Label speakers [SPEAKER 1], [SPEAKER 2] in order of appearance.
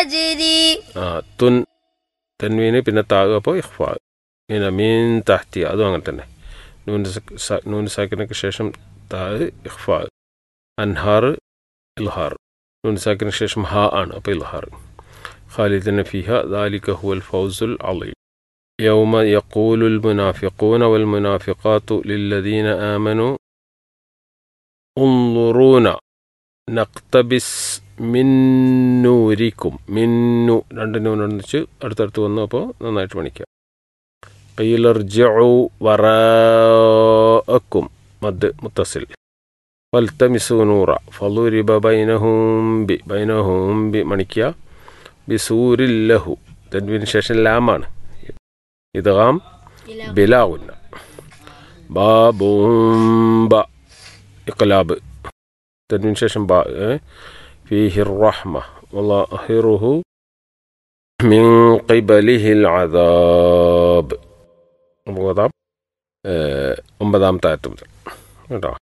[SPEAKER 1] تجري
[SPEAKER 2] ആ തുൻ തൻവീന് പിന്നെ താഗ് അപ്പോൾ ഇഖ്ഫാ പിന്നെ മീൻ തഹ്തി അതും അങ്ങനെ തന്നെ നൂൻ സ- സ- നൂൻ സാക്കിനൊക്കെ ശേഷം താഗ് ഇഖ്ഫാ അൻഹാർ ഇൽഹാർ നൂൻ സാക്കിന് ശേഷം ഹ ആണ് അപ്പോൾ ഇൽഹാർ ഖാലിദിന ഫിഹ ذلك هو الفوز العظيم يوم يقول المنافقون والمنافقات للذين آمنوا انظرونا നക്തബിസ് മിന്നൂരിക്കും മിന്നു രണ്ട് നൂനൊന്നിച്ച് അടുത്തടുത്ത് വന്നു അപ്പോൾ നന്നായിട്ട് പണിക്കുക കയ്യിലർജു വറക്കും മദ് മുത്തസിൽ ഫൽത്തമിസു നൂറ ഫലുരിബ ബൈനഹൂം ബി ബൈനഹൂം ബി മണിക്കുക ബിസൂരില്ലഹു തൻവിന് ശേഷം ലാമാണ് ഇതാം ബിലാവുന്ന ബാബൂംബ ഇഖ്ലാബ് تنوين شاشن باء إيه؟ فيه الرحمة وظاهره من قبله العذاب وضع ഒമ്പതാമത്തെ ആറ്റം കേട്ടോ